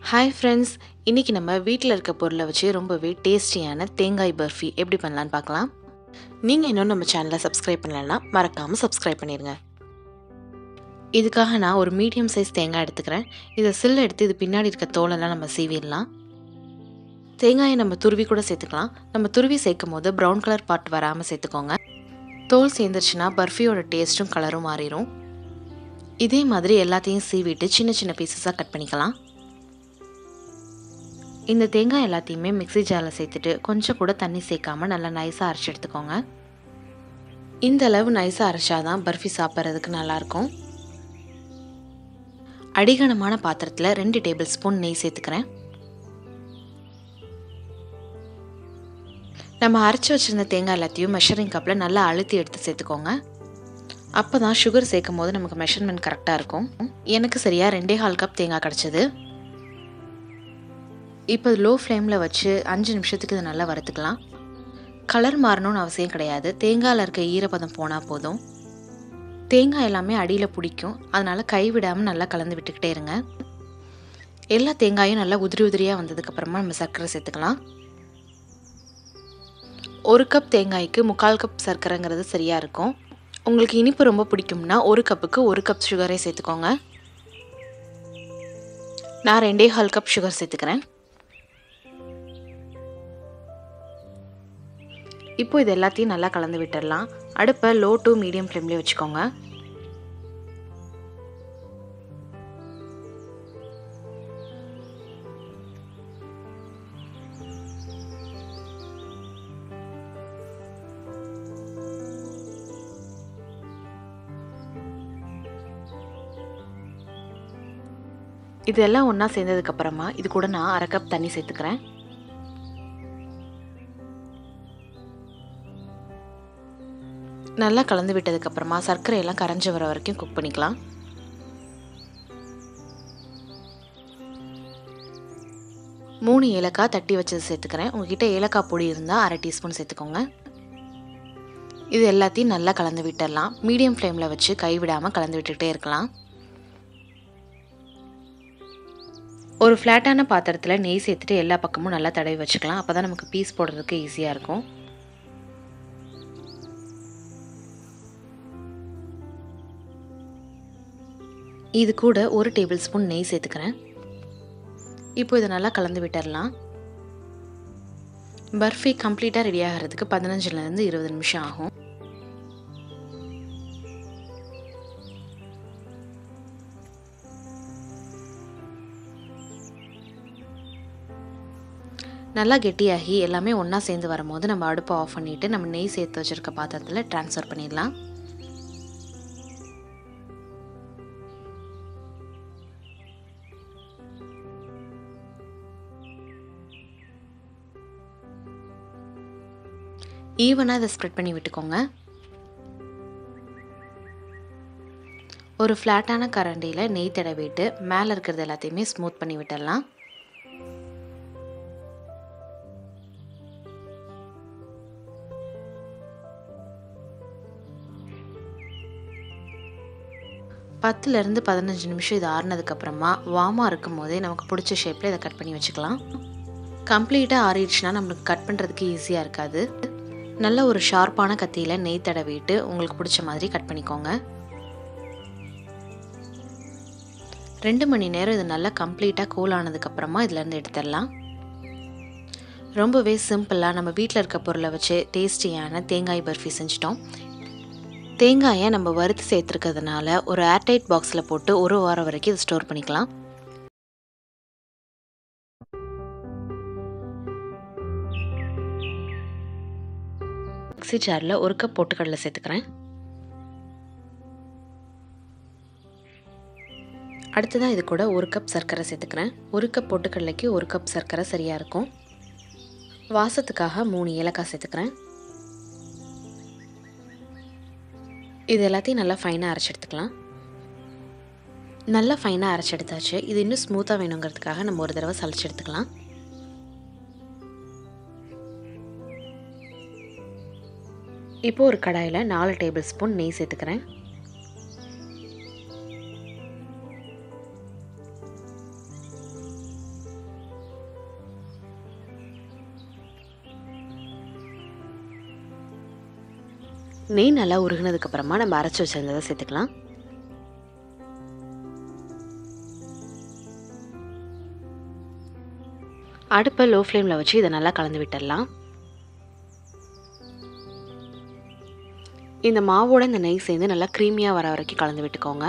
hi friends இன்றைக்கி நம்ம வீட்டில் இருக்க பொருளை வச்சு ரொம்பவே டேஸ்டியான தேங்காய் பர்ஃபி எப்படி பண்ணலான்னு பார்க்கலாம் நீங்கள் இன்னும் நம்ம சேனலை சப்ஸ்கிரைப் பண்ணலைன்னா மறக்காமல் சப்ஸ்கிரைப் பண்ணிடுங்க இதுக்காக நான் ஒரு மீடியம் சைஸ் தேங்காய் எடுத்துக்கிறேன் இதை சில்ல எடுத்து இது பின்னாடி இருக்க தோலெல்லாம் நம்ம சீவிடலாம் தேங்காயை நம்ம துருவி கூட சேர்த்துக்கலாம் நம்ம துருவி சேர்க்கும் போது ப்ரௌன் கலர் பார்ட் வராமல் சேர்த்துக்கோங்க தோல் சேர்ந்துருச்சுன்னா பர்ஃபியோட டேஸ்ட்டும் கலரும் மாறிடும் இதே மாதிரி எல்லாத்தையும் சீவிட்டு சின்ன சின்ன பீசஸாக கட் பண்ணிக்கலாம் இந்த தேங்காய் எல்லாத்தையுமே மிக்ஸி ஜாரில் சேர்த்துட்டு கொஞ்சம் கூட தண்ணி சேர்க்காம நல்லா நைஸாக அரைச்சி எடுத்துக்கோங்க இந்த அளவு நைஸாக அரைச்சாதான் பர்ஃபி சாப்பிட்றதுக்கு நல்லாயிருக்கும் அடிகனமான பாத்திரத்தில் ரெண்டு டேபிள் ஸ்பூன் நெய் சேர்த்துக்கிறேன் நம்ம அரைச்சி வச்சுருந்த தேங்காய் எல்லாத்தையும் மெஷரிங் கப்பில் நல்லா அழுத்தி எடுத்து சேர்த்துக்கோங்க அப்போ தான் சுகர் சேர்க்கும் போது நமக்கு மெஷர்மெண்ட் கரெக்டாக இருக்கும் எனக்கு சரியாக ரெண்டே கால் கப் தேங்காய் கிடச்சிது இப்போ லோ ஃப்ளேமில் வச்சு அஞ்சு நிமிஷத்துக்கு இதை நல்லா வறுத்துக்கலாம் கலர் மாறணும்னு அவசியம் கிடையாது தேங்காயில் இருக்க ஈரப்பதம் போனால் போதும் தேங்காய் எல்லாமே அடியில் பிடிக்கும் அதனால் கைவிடாமல் நல்லா கலந்து விட்டுக்கிட்டே இருங்க எல்லா தேங்காயும் நல்லா உதிரி உதிரியாக வந்ததுக்கப்புறமா நம்ம சர்க்கரை சேர்த்துக்கலாம் ஒரு கப் தேங்காய்க்கு முக்கால் கப் சர்க்கரைங்கிறது சரியாக இருக்கும் உங்களுக்கு இனிப்பு ரொம்ப பிடிக்கும்னா ஒரு கப்புக்கு ஒரு கப் சுகரே சேர்த்துக்கோங்க நான் ரெண்டே கால் கப் சுகர் சேர்த்துக்கிறேன் இப்போ இது எல்லாத்தையும் நல்லா கலந்து விட்டுடலாம் அடுப்பை லோ டு மீடியம் ஃப்ளேம்லேயே வச்சுக்கோங்க இதெல்லாம் ஒன்றா சேர்ந்ததுக்கப்புறமா இது கூட நான் அரை கப் தண்ணி சேர்த்துக்கிறேன் நல்லா கலந்து விட்டதுக்கப்புறமா சர்க்கரை எல்லாம் கரைஞ்சி வர வரைக்கும் குக் பண்ணிக்கலாம் மூணு ஏலக்காய் தட்டி வச்சது சேர்த்துக்கிறேன் உங்ககிட்ட ஏலக்காய் பொடி இருந்தால் அரை டீஸ்பூன் சேர்த்துக்கோங்க இது எல்லாத்தையும் நல்லா கலந்து விட்டுடலாம் மீடியம் ஃப்ளேமில் வச்சு கைவிடாமல் கலந்து விட்டுக்கிட்டே இருக்கலாம் ஒரு ஃப்ளாட்டான பாத்திரத்தில் நெய் சேர்த்துட்டு எல்லா பக்கமும் நல்லா தடவி வச்சுக்கலாம் அப்போ தான் நமக்கு பீஸ் போடுறதுக்கு ஈஸியாக இருக்கும் இது கூட ஒரு டேபிள் ஸ்பூன் நெய் சேர்த்துக்கிறேன் இப்போ இதை நல்லா கலந்து விட்டுடலாம் பர்ஃபி கம்ப்ளீட்டாக ரெடி ஆகிறதுக்கு பதினஞ்சுலேருந்து இருபது நிமிஷம் ஆகும் நல்லா கெட்டியாகி எல்லாமே ஒன்றா சேர்ந்து வரும்போது நம்ம அடுப்பை ஆஃப் பண்ணிவிட்டு நம்ம நெய் சேர்த்து வச்சுருக்க பாத்திரத்தில் ட்ரான்ஸ்ஃபர் பண்ணிடலாம் ஈவனாக இதை ஸ்ப்ரெட் பண்ணி விட்டுக்கோங்க ஒரு ஃப்ளாட்டான கரண்டியில் நெய் தடவிட்டு மேலே இருக்கிறது எல்லாத்தையுமே ஸ்மூத் பண்ணி விட்டுடலாம் பத்துலேருந்து பதினஞ்சு நிமிஷம் இது ஆறுனதுக்கப்புறமா வாமாக இருக்கும் போதே நமக்கு பிடிச்ச ஷேப்பில் இதை கட் பண்ணி வச்சுக்கலாம் கம்ப்ளீட்டாக ஆறிடுச்சுன்னா நம்மளுக்கு கட் பண்ணுறதுக்கு ஈஸியாக இருக்காது நல்ல ஒரு ஷார்ப்பான கத்தியில் நெய் தடவிட்டு உங்களுக்கு பிடிச்ச மாதிரி கட் பண்ணிக்கோங்க ரெண்டு மணி நேரம் இது நல்லா கம்ப்ளீட்டாக கூல் ஆனதுக்கப்புறமா இதுலேருந்து எடுத்துடலாம் ரொம்பவே சிம்பிளாக நம்ம வீட்டில் இருக்க பொருளை வச்சு டேஸ்டியான தேங்காய் பர்ஃபி செஞ்சிட்டோம் தேங்காயை நம்ம வறுத்து சேர்த்துருக்கிறதுனால ஒரு ஏர்டைட் பாக்ஸில் போட்டு ஒரு வாரம் வரைக்கும் இது ஸ்டோர் பண்ணிக்கலாம் மிக்ஸி ஜாரில் ஒரு கப் பொட்டுக்கடலை சேர்த்துக்கிறேன் அடுத்ததாக இது கூட ஒரு கப் சர்க்கரை சேர்த்துக்கிறேன் ஒரு கப் பொட்டுக்கடலைக்கு ஒரு கப் சர்க்கரை சரியாக இருக்கும் வாசத்துக்காக மூணு ஏலக்காய் சேர்த்துக்கிறேன் இது எல்லாத்தையும் நல்லா ஃபைனாக அரைச்சி எடுத்துக்கலாம் நல்லா ஃபைனாக அரைச்சி எடுத்தாச்சு இது இன்னும் ஸ்மூத்தாக வேணுங்கிறதுக்காக நம்ம ஒரு தடவை சளிச்சு எடுத்துக்கலாம் இப்போ ஒரு கடாயில் நாலு டேபிள் ஸ்பூன் நெய் சேர்த்துக்கிறேன் நெய் நல்லா உருகுனதுக்கு அப்புறமா நம்ம அரைச்சி வச்சிருந்ததை சேர்த்துக்கலாம் அடுப்பை லோ ஃப்ளேமில் வச்சு இதை நல்லா கலந்து விட்டுடலாம் இந்த மாவோட இந்த நெய் சேர்ந்து நல்லா க்ரீமியாக வர வரைக்கும் கலந்து விட்டுக்கோங்க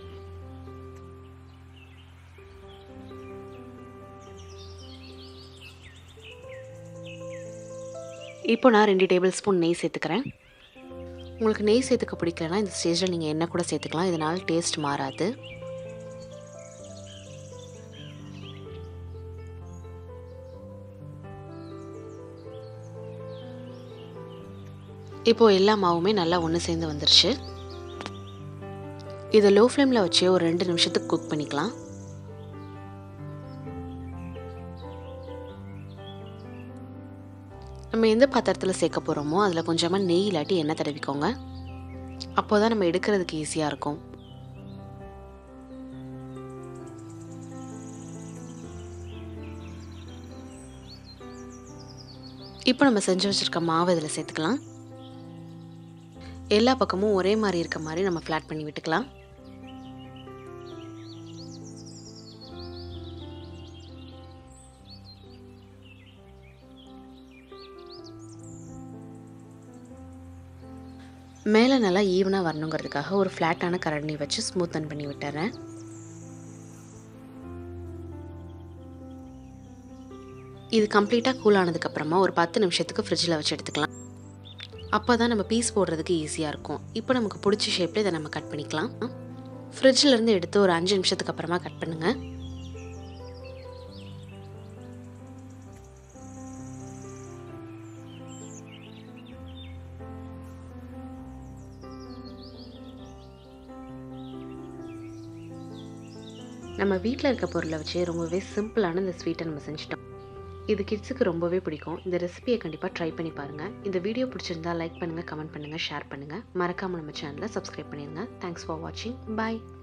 இப்போ நான் ரெண்டு டேபிள் ஸ்பூன் நெய் சேர்த்துக்கிறேன் உங்களுக்கு நெய் சேர்த்துக்க பிடிக்கலனா இந்த ஸ்டேஜில் நீங்கள் எண்ணெய் கூட சேர்த்துக்கலாம் இதனால் டேஸ்ட் மாறாது இப்போது எல்லா மாவுமே நல்லா ஒன்று சேர்ந்து வந்துருச்சு இதை லோ ஃப்ளேமில் வச்சு ஒரு ரெண்டு நிமிஷத்துக்கு குக் பண்ணிக்கலாம் நம்ம எந்த பாத்திரத்தில் சேர்க்க போகிறோமோ அதில் கொஞ்சமாக நெய் இல்லாட்டி எண்ணெய் தடவிக்கோங்க அப்போ தான் நம்ம எடுக்கிறதுக்கு ஈஸியாக இருக்கும் இப்போ நம்ம செஞ்சு வச்சுருக்க மாவு இதில் சேர்த்துக்கலாம் எல்லா பக்கமும் ஒரே மாதிரி இருக்க மாதிரி நம்ம ஃப்ளாட் பண்ணி விட்டுக்கலாம் மேலே நல்லா ஈவனாக வரணுங்கிறதுக்காக ஒரு ஃப்ளாட்டான கரண்டி வச்சு ஸ்மூத்தன் பண்ணி விட்டுறேன் இது கம்ப்ளீட்டாக கூல் ஆனதுக்கப்புறமா ஒரு பத்து நிமிஷத்துக்கு ஃப்ரிட்ஜில் வச்சு எடுத்துக்கலாம் அப்போ தான் நம்ம பீஸ் போடுறதுக்கு ஈஸியாக இருக்கும் இப்போ நமக்கு பிடிச்ச ஷேப்பில் இதை நம்ம கட் பண்ணிக்கலாம் ஃப்ரிட்ஜில் இருந்து எடுத்து ஒரு அஞ்சு நிமிஷத்துக்கு அப்புறமா கட் பண்ணுங்கள் நம்ம வீட்டில் இருக்க பொருளை வச்சு ரொம்பவே சிம்பிளான இந்த ஸ்வீட்டை நம்ம செஞ்சிட்டோம் இது கிட்ஸுக்கு ரொம்பவே பிடிக்கும் இந்த ரெசிபியை கண்டிப்பாக ட்ரை பண்ணி பாருங்கள் இந்த வீடியோ பிடிச்சிருந்தா லைக் பண்ணுங்கள் கமெண்ட் பண்ணுங்கள் ஷேர் பண்ணுங்கள் மறக்காமல் நம்ம சேனலை சப்ஸ்கிரைப் பண்ணிடுங்க தேங்க்ஸ் ஃபார் வாட்சிங் பாய்